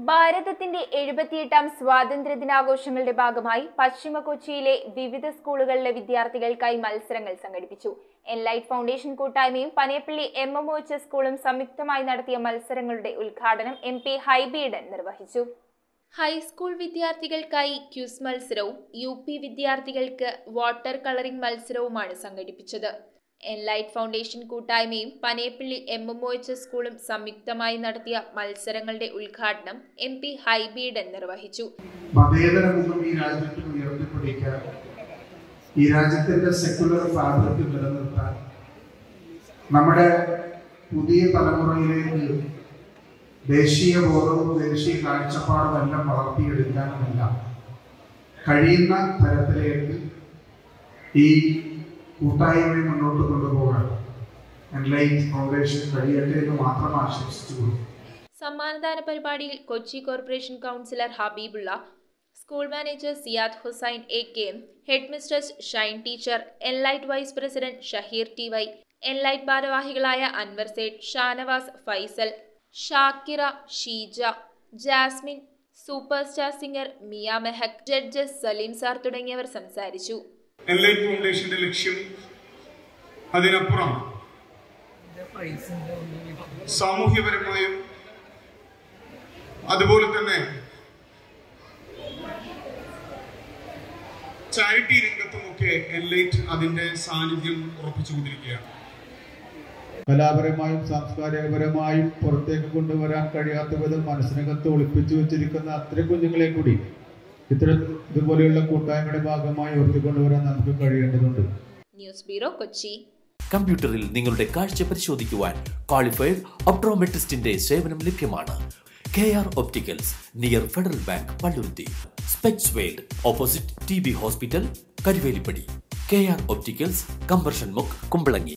ഭാരതത്തിന്റെ എഴുപത്തിയെട്ടാം സ്വാതന്ത്ര്യ ദിനാഘോഷങ്ങളുടെ ഭാഗമായി പശ്ചിമ കൊച്ചിയിലെ വിവിധ സ്കൂളുകളിലെ വിദ്യാർത്ഥികൾക്കായി മത്സരങ്ങൾ സംഘടിപ്പിച്ചു എൻലൈറ്റ് ഫൗണ്ടേഷൻ കൂട്ടായ്മയും Panayappilly M M O H സ്കൂളും സംയുക്തമായി നടത്തിയ മത്സരങ്ങളുടെ ഉദ്ഘാടനം എം പി ഹൈബീഡൻ നിർവഹിച്ചു ഹൈസ്കൂൾ വിദ്യാർത്ഥികൾക്കായി ക്യൂസ് മത്സരവും യു പി വിദ്യാർത്ഥികൾക്ക് വാട്ടർ കളറിംഗ് മത്സരവുമാണ് സംഘടിപ്പിച്ചത് എൻലൈറ്റ് ഫൗണ്ടേഷൻ കൂട്ടായ്മയും Panayappilly M M O H സ്കൂളും സംയുക്തമായി നടത്തിയ മത്സരങ്ങളുടെ ഉദ്ഘാടനം എം പി ഹൈബീഡൻ നിർവഹിച്ചു മതേതരമുഖം ഈ രാജ്യത്തിന് ഉയർത്തിപ്പിടിക്കാൻ ഈ രാജ്യത്തിന്റെ സെക്യുലർ ഫാബ്രിക് നിലനിർത്താൻ നമ്മുടെ പുതിയ തലമുറയിലേക്ക് ദേശീയ ബോധവും ദേശീയ കാഴ്ചപ്പാടും എല്ലാം വളർത്തിയെടുക്കാനുമെല്ലാം കഴിയുന്ന തരത്തിലേക്ക് ഈ കൂട്ടായ്മയെ മുന്നോട്ട് കൊണ്ടുപോകാൻ എൻലൈറ്റ് ഫൗണ്ടേഷൻ കഴിയട്ടെ എന്ന് മാത്രം ആശംസിച്ചുകൊള്ളു സമ്മാനദാന പരിപാടിയിൽ Kochi corporation councillor Habibulla school manager Siyad Hussain A K M head mistress Shine teacher enlight vice president Shaheer T Y enlight ഭാരവാഹികളായ Anwar Sait Shanavas Faisal Shakira Sheeja Jasmine super star singer Mia Mehak judges Saleem sir തുടങ്ങിയവർ സംസാരിച്ചു എൻലൈറ്റ് ഫൗണ്ടേഷന്റെ ലക്ഷ്യം അതിനപ്പുറം സാമൂഹ്യപരമായും അതുപോലെ തന്നെ ചാരിറ്റി രംഗത്തുമൊക്കെ എൻലൈറ്റ് അതിന്റെ സാന്നിധ്യം ഉറപ്പിച്ചുകൊണ്ടിരിക്കുകയാണ് കലാപരമായും സാംസ്കാരികപരമായും പുറത്തേക്ക് കൊണ്ടുവരാൻ കഴിയാത്ത വിധം മനസ്സിനകത്ത് ഒളിപ്പിച്ചു വെച്ചിരിക്കുന്ന അത്രയും കുഞ്ഞുങ്ങളെ കൂടി ഇത്തരം ഇതുപോലെയുള്ള കൂട്ടായ്മയുടെ ഭാഗമായി ഉയർത്തിക്കൊണ്ടുവരാൻ നമുക്ക് കഴിയേണ്ടതുണ്ട് ന്യൂസ് ബ്യൂറോ കൊച്ചി കമ്പ്യൂട്ടറിൽ നിങ്ങളുടെ കാഴ്ച പരിശോധിക്കുവാൻ ക്വാളിഫൈഡ് ഒപ്ട്രോമെട്രിസ്റ്റിന്റെ സേവനം ലഭ്യമാണ് K R opticals near federal bank Palluruthy specs world opposite T B hospital Karuvelippady K R opticals കമ്പർഷൻ മുക്ക് കുമ്പളങ്ങി